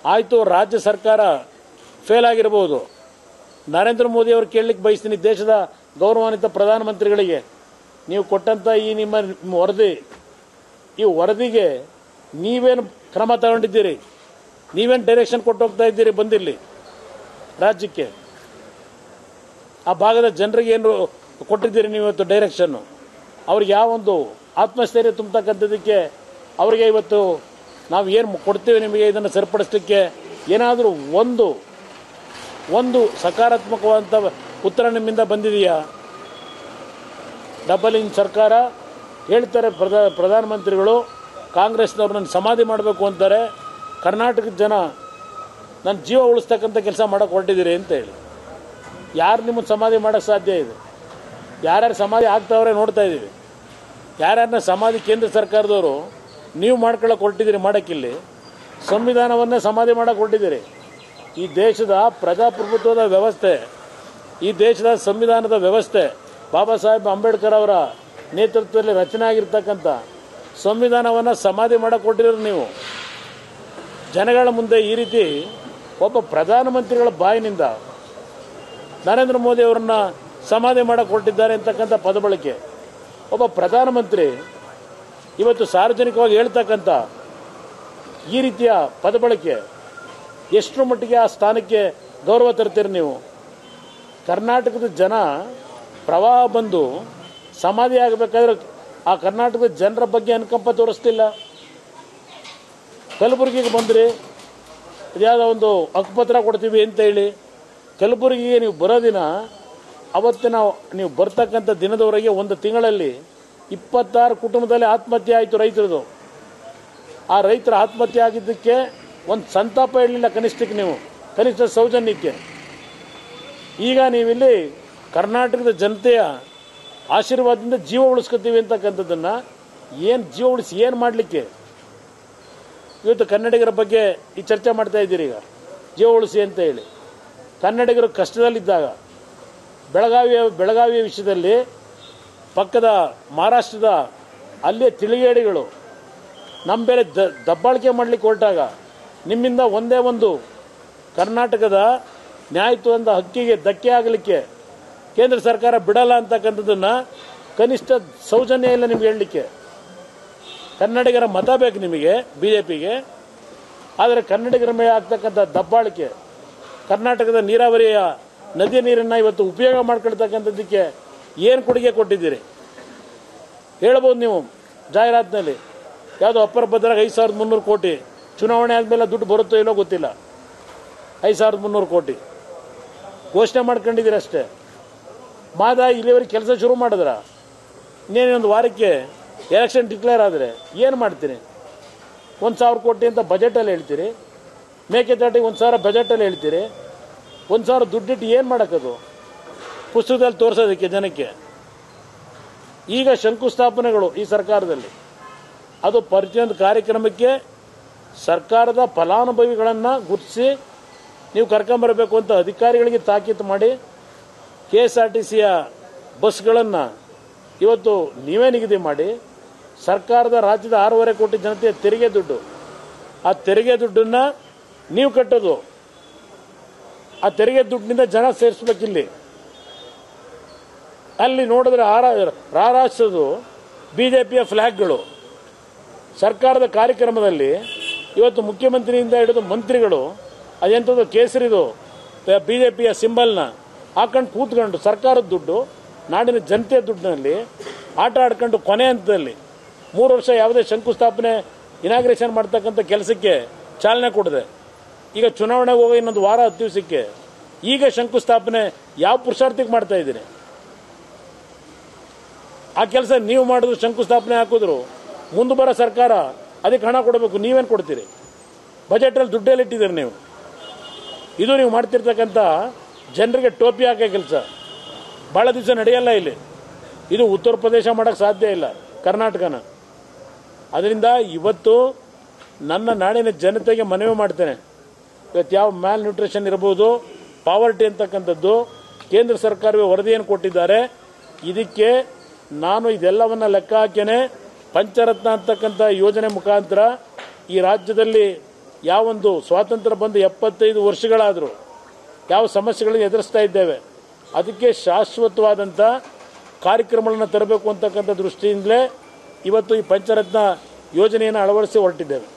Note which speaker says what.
Speaker 1: ಆಯಿತು ರಾಜ್ಯ ಸರ್ಕಾರ ಫೇಲ್ ಆಗಿರಬಹುದು ನರೇಂದ್ರ ಮೋದಿ ಅವರು ಕೇಳಲಿಕ್ಕೆ ಬಯಸ್ತೀನಿ ದೇಶದ ಗೌರವಾನ್ವಿತ ಪ್ರಧಾನಮಂತ್ರಿಗಳಿಗೆ ನೀವು ಕೊಟ್ಟಂತ ಈ ನಿಮ್ಮ ನಿಮ್ಮ ವರದಿ ಈ ವರದಿಗೆ ನೀವೇನು ಕ್ರಮ ತಗೊಂಡಿದ್ದೀರಿ ನೀವೇನು ಡೈರೆಕ್ಷನ್ ಕೊಟ್ಟು ಹೋಗ್ತಾ ಇದ್ದೀರಿ ಬಂದಿರಲಿ ರಾಜ್ಯಕ್ಕೆ ಆ ಭಾಗದ ಜನರಿಗೆ ಏನು ಕೊಟ್ಟಿದ್ದೀರಿ ನೀವು ಇವತ್ತು ಡೈರೆಕ್ಷನ್ನು ಅವ್ರಿಗೆ ಯಾವೊಂದು ಆತ್ಮಸ್ಥೈರ್ಯ ತುಂಬತಕ್ಕಂಥದ್ದಕ್ಕೆ ಅವರಿಗೆ ಇವತ್ತು ನಾವು ಏನು ಕೊಡ್ತೀವಿ ನಿಮಗೆ ಇದನ್ನು ಸರಿಪಡಿಸಲಿಕ್ಕೆ ಏನಾದರೂ ಒಂದು ಒಂದು ಸಕಾರಾತ್ಮಕವಾದಂಥ ಉತ್ತರ ನಿಮ್ಮಿಂದ ಬಂದಿದೆಯಾ ಡಬಲ್ ಇಂಚ್ ಸರ್ಕಾರ ಹೇಳ್ತಾರೆ ಪ್ರಧಾ ಪ್ರಧಾನಮಂತ್ರಿಗಳು ಕಾಂಗ್ರೆಸ್ನವ್ರನ್ನ ಸಮಾಧಿ ಮಾಡಬೇಕು ಅಂತಾರೆ ಕರ್ನಾಟಕದ ಜನ ನನ್ನ ಜೀವ ಉಳಿಸ್ತಕ್ಕಂಥ ಕೆಲಸ ಮಾಡೋಕೆ ಹೊರಟಿದ್ದೀರಿ ಅಂತ ಹೇಳಿ ಯಾರು ನಿಮ್ಮನ್ನು ಸಮಾಧಿ ಮಾಡೋಕ್ಕೆ ಸಾಧ್ಯ ಇದೆ ಯಾರ್ಯಾರು ಸಮಾಧಿ ಆಗ್ತಾವ್ರೆ ನೋಡ್ತಾ ಇದ್ದೀವಿ ಯಾರ್ಯಾರನ್ನ ಸಮಾಧಿ ಕೇಂದ್ರ ಸರ್ಕಾರದವರು ನೀವು ಮಾಡ್ಕೊಳ್ಳೋಕೆ ಹೊರಟಿದ್ದೀರಿ ಮಾಡೋಕ್ಕಿಲ್ಲಿ ಸಂವಿಧಾನವನ್ನೇ ಸಮಾಧಿ ಮಾಡೋಕೆ ಹೊರಟಿದ್ದೀರಿ ಈ ದೇಶದ ಪ್ರಜಾಪ್ರಭುತ್ವದ ವ್ಯವಸ್ಥೆ ಈ ದೇಶದ ಸಂವಿಧಾನದ ವ್ಯವಸ್ಥೆ ಬಾಬಾ ಸಾಹೇಬ್ ಅಂಬೇಡ್ಕರ್ ಅವರ ನೇತೃತ್ವದಲ್ಲಿ ರಚನೆ ಆಗಿರ್ತಕ್ಕಂಥ ಸಂವಿಧಾನವನ್ನು ಸಮಾಧಿ ಮಾಡಕ್ಕೆ ಕೊಟ್ಟಿರೋರು ನೀವು ಜನಗಳ ಮುಂದೆ ಈ ರೀತಿ ಒಬ್ಬ ಪ್ರಧಾನಮಂತ್ರಿಗಳ ಬಾಯಿನಿಂದ ನರೇಂದ್ರ ಮೋದಿ ಅವರನ್ನ ಸಮಾಧಿ ಮಾಡಕ್ಕೆ ಹೊರಟಿದ್ದಾರೆ ಅಂತಕ್ಕಂಥ ಪದ ಬಳಕೆ ಒಬ್ಬ ಪ್ರಧಾನಮಂತ್ರಿ ಇವತ್ತು ಸಾರ್ವಜನಿಕವಾಗಿ ಹೇಳ್ತಕ್ಕಂಥ ಈ ರೀತಿಯ ಪದ ಬಳಕೆ ಎಷ್ಟರ ಮಟ್ಟಿಗೆ ಆ ಸ್ಥಾನಕ್ಕೆ ಗೌರವ ತರ್ತೀರಿ ನೀವು ಕರ್ನಾಟಕದ ಜನ ಪ್ರವಾಹ ಬಂದು ಸಮಾಧಿ ಆಗಬೇಕಾದ್ರೆ ಆ ಕರ್ನಾಟಕದ ಜನರ ಬಗ್ಗೆ ಅನುಕಂಪ ತೋರಿಸ್ತಿಲ್ಲ ಕಲಬುರಗಿಗೆ ಬಂದ್ರಿ ಇದ್ಯಾವುದೋ ಒಂದು ಹಕ್ಕುಪತ್ರ ಕೊಡ್ತೀವಿ ಅಂತ ಹೇಳಿ ಕಲಬುರಗಿಗೆ ನೀವು ಬರೋ ದಿನ ಅವತ್ತಿನ ನೀವು ಬರ್ತಕ್ಕಂಥ ದಿನದವರೆಗೆ ಒಂದು ತಿಂಗಳಲ್ಲಿ ಇಪ್ಪತ್ತಾರು ಕುಟುಂಬದಲ್ಲಿ ಆತ್ಮಹತ್ಯೆ ಆಯಿತು ರೈತರದು ಆ ರೈತರ ಆತ್ಮಹತ್ಯೆ ಆಗಿದ್ದಕ್ಕೆ ಒಂದು ಸಂತಾಪ ಇರಲಿಲ್ಲ ಕನಿಷ್ಠಕ್ಕೆ ನೀವು ಕನಿಷ್ಠ ಸೌಜನ್ಯಕ್ಕೆ ಈಗ ನೀವಿಲ್ಲಿ ಕರ್ನಾಟಕದ ಜನತೆಯ ಆಶೀರ್ವಾದದಿಂದ ಜೀವ ಉಳಿಸ್ಕೊತೀವಿ ಅಂತಕ್ಕಂಥದ್ದನ್ನ ಏನು ಜೀವ ಉಳಿಸಿ ಏನು ಮಾಡಲಿಕ್ಕೆ ಇವತ್ತು ಕನ್ನಡಿಗರ ಬಗ್ಗೆ ಈ ಚರ್ಚೆ ಮಾಡ್ತಾ ಇದ್ದೀರಿ ಈಗ ಜೀವ ಉಳಿಸಿ ಅಂತ ಹೇಳಿ ಕನ್ನಡಿಗರು ಕಷ್ಟದಲ್ಲಿದ್ದಾಗ ಬೆಳಗಾವಿಯ ಬೆಳಗಾವಿಯ ವಿಷಯದಲ್ಲಿ ಪಕ್ಕದ ಮಹಾರಾಷ್ಟ್ರದ ಅಲ್ಲೇ ತಿಳಿಗೇಡಿಗಳು ನಮ್ಮ ಬೇರೆ ದ ದಬ್ಬಾಳಿಕೆ ಮಾಡಲಿಕ್ಕೆ ಹೊರಟಾಗ ನಿಮ್ಮಿಂದ ಒಂದೇ ಒಂದು ಕರ್ನಾಟಕದ ನ್ಯಾಯತ್ವದ ಹಕ್ಕಿಗೆ ಧಕ್ಕೆ ಆಗಲಿಕ್ಕೆ ಕೇಂದ್ರ ಸರ್ಕಾರ ಬಿಡಲ್ಲ ಅಂತಕ್ಕಂಥದ್ದನ್ನ ಕನಿಷ್ಠ ಸೌಜನ್ಯ ಇಲ್ಲ ನಿಮ್ಗೆ ಹೇಳಲಿಕ್ಕೆ ಕನ್ನಡಿಗರ ಮತ ಬೇಕು ನಿಮಗೆ ಬಿ ಜೆ ಪಿಗೆ ಆದರೆ ಕನ್ನಡಿಗರ ಮೇಲೆ ಆಗ್ತಕ್ಕಂಥ ದಬ್ಬಾಳಿಕೆ ಕರ್ನಾಟಕದ ನೀರಾವರಿಯ ನದಿ ನೀರನ್ನು ಇವತ್ತು ಉಪಯೋಗ ಮಾಡ್ಕೊಳ್ತಕ್ಕಂಥದ್ದಕ್ಕೆ ಏನು ಕೊಡುಗೆ ಕೊಟ್ಟಿದ್ದೀರಿ ಹೇಳ್ಬೋದು ನೀವು ಜಾಹೀರಾತಿನಲ್ಲಿ ಯಾವುದೋ ಅಪ್ಪರ ಭದ್ರಾಗ ಐದು ಸಾವಿರದ ಮುನ್ನೂರು ಕೋಟಿ ಚುನಾವಣೆ ಆದಮೇಲೆ ದುಡ್ಡು ಬರುತ್ತೋ ಇಲ್ಲೋ ಗೊತ್ತಿಲ್ಲ ಐದು ಸಾವಿರದ ಮುನ್ನೂರು ಕೋಟಿ ಘೋಷಣೆ ಮಾಡ್ಕೊಂಡಿದ್ದೀರಿ ಅಷ್ಟೇ ಮಾದ ಇಲ್ಲಿವರೆಗೆ ಕೆಲಸ ಶುರು ಮಾಡಿದ್ರ ಇನ್ನೇನೊಂದು ವಾರಕ್ಕೆ ಎಲೆಕ್ಷನ್ ಡಿಕ್ಲೇರ್ ಆದರೆ ಏನು ಮಾಡ್ತೀರಿ ಒಂದು ಸಾವಿರ ಕೋಟಿ ಅಂತ ಬಜೆಟಲ್ಲಿ ಹೇಳ್ತೀರಿ ಮೇಕೆದಾಟಿಗೆ ಒಂದು ಸಾವಿರ ಬಜೆಟಲ್ಲಿ ಹೇಳ್ತೀರಿ ಒಂದು ಸಾವಿರ ದುಡ್ಡಿಟ್ಟು ಏನು ಮಾಡೋಕ್ಕದು ಪುಸ್ತಕದಲ್ಲಿ ತೋರಿಸೋದಕ್ಕೆ ಜನಕ್ಕೆ ಈಗ ಶಂಕುಸ್ಥಾಪನೆಗಳು ಈ ಸರ್ಕಾರದಲ್ಲಿ ಅದು ಪ್ರತಿಯೊಂದು ಕಾರ್ಯಕ್ರಮಕ್ಕೆ ಸರ್ಕಾರದ ಫಲಾನುಭವಿಗಳನ್ನು ಗುರುತಿಸಿ ನೀವು ಕರ್ಕೊಂಬರಬೇಕು ಅಂತ ಅಧಿಕಾರಿಗಳಿಗೆ ತಾಕೀತು ಮಾಡಿ ಕೆ ಎಸ್ ಆರ್ ಟಿ ಸಿಯ ಬಸ್ಗಳನ್ನು ಇವತ್ತು ನೀವೇ ನಿಗದಿ ಮಾಡಿ ಸರ್ಕಾರದ ರಾಜ್ಯದ ಆರೂವರೆ ಕೋಟಿ ಜನತೆಯ ತೆರಿಗೆ ದುಡ್ಡು ಆ ತೆರಿಗೆ ದುಡ್ಡನ್ನು ನೀವು ಕಟ್ಟೋದು ಆ ತೆರಿಗೆ ದುಡ್ಡಿನಿಂದ ಜನ ಸೇರಿಸ್ಬೇಕಿಲ್ಲಿ ಅಲ್ಲಿ ನೋಡಿದ್ರೆ ಹಾರ ರಾರಾಜಿಸೋದು ಬಿ ಜೆ ಪಿಯ ಫ್ಲ್ಯಾಗ್ಗಳು ಸರ್ಕಾರದ ಕಾರ್ಯಕ್ರಮದಲ್ಲಿ ಇವತ್ತು ಮುಖ್ಯಮಂತ್ರಿಯಿಂದ ಹಿಡಿದು ಮಂತ್ರಿಗಳು ಅದೆಂಥದ್ದು ಕೇಸರಿದು ಬಿ ಜೆ ಪಿಯ ಸಿಂಬಲ್ನ ಹಾಕೊಂಡು ಕೂತ್ಕೊಂಡು ಸರ್ಕಾರದ ದುಡ್ಡು ನಾಡಿನ ಜನತೆಯ ದುಡ್ಡಿನಲ್ಲಿ ಆಟ ಆಡ್ಕೊಂಡು ಕೊನೆ ಹಂತದಲ್ಲಿ ಮೂರು ವರ್ಷ ಯಾವುದೇ ಶಂಕುಸ್ಥಾಪನೆ ಇನಾಗ್ರೇಷನ್ ಮಾಡ್ತಕ್ಕಂಥ ಕೆಲಸಕ್ಕೆ ಚಾಲನೆ ಕೊಡಿದೆ ಈಗ ಚುನಾವಣೆಗೆ ಹೋಗೋ ಇನ್ನೊಂದು ವಾರ ಹತ್ತು ದಿವಸಕ್ಕೆ ಈಗ ಶಂಕುಸ್ಥಾಪನೆ ಯಾವ ಪುರುಷಾರ್ಥಕ್ಕೆ ಮಾಡ್ತಾ ಇದ್ದೀರಿ ಆ ಕೆಲಸ ನೀವು ಮಾಡಿದ್ರು ಶಂಕುಸ್ಥಾಪನೆ ಹಾಕಿದ್ರು ಮುಂದೆ ಬರೋ ಸರ್ಕಾರ ಅದಕ್ಕೆ ಹಣ ಕೊಡಬೇಕು ನೀವೇನು ಕೊಡ್ತೀರಿ ಬಜೆಟಲ್ಲಿ ದುಡ್ಡಲ್ಲಿ ಇಟ್ಟಿದ್ದೀರಿ ನೀವು ಇದು ನೀವು ಮಾಡ್ತಿರ್ತಕ್ಕಂಥ ಜನರಿಗೆ ಟೋಪಿ ಹಾಕೋ ಕೆಲಸ ಭಾಳ ದಿವಸ ನಡೆಯಲ್ಲ ಇಲ್ಲಿ ಇದು ಉತ್ತರ ಪ್ರದೇಶ ಮಾಡೋಕ್ಕೆ ಸಾಧ್ಯ ಇಲ್ಲ ಕರ್ನಾಟಕನ ಅದರಿಂದ ಇವತ್ತು ನನ್ನ ನಾಡಿನ ಜನತೆಗೆ ಮನವಿ ಮಾಡ್ತೇನೆ ಇವತ್ತು ಯಾವ ಮ್ಯಾಲ್ ನ್ಯೂಟ್ರಿಷನ್ ಇರ್ಬೋದು ಪಾವರ್ಟಿ ಅಂತಕ್ಕಂಥದ್ದು ಕೇಂದ್ರ ಸರ್ಕಾರವೇ ವರದಿಯನ್ನು ಕೊಟ್ಟಿದ್ದಾರೆ ಇದಕ್ಕೆ ನಾನು ಇದೆಲ್ಲವನ್ನ ಲೆಕ್ಕ ಹಾಕೇನೆ ಪಂಚರತ್ನ ಅಂತಕ್ಕಂಥ ಯೋಜನೆ ಮುಖಾಂತರ ಈ ರಾಜ್ಯದಲ್ಲಿ ಯಾವೊಂದು ಸ್ವಾತಂತ್ರ್ಯ ಬಂದು ಎಪ್ಪತ್ತೈದು ವರ್ಷಗಳಾದರೂ ಯಾವ ಸಮಸ್ಯೆಗಳನ್ನು ಎದುರಿಸ್ತಾ ಇದ್ದೇವೆ ಅದಕ್ಕೆ ಶಾಶ್ವತವಾದಂಥ ಕಾರ್ಯಕ್ರಮಗಳನ್ನು ತರಬೇಕು ಅಂತಕ್ಕಂಥ ದೃಷ್ಟಿಯಿಂದಲೇ ಇವತ್ತು ಈ ಪಂಚರತ್ನ ಯೋಜನೆಯನ್ನು ಅಳವಡಿಸಿ ಹೊರಟಿದ್ದೇವೆ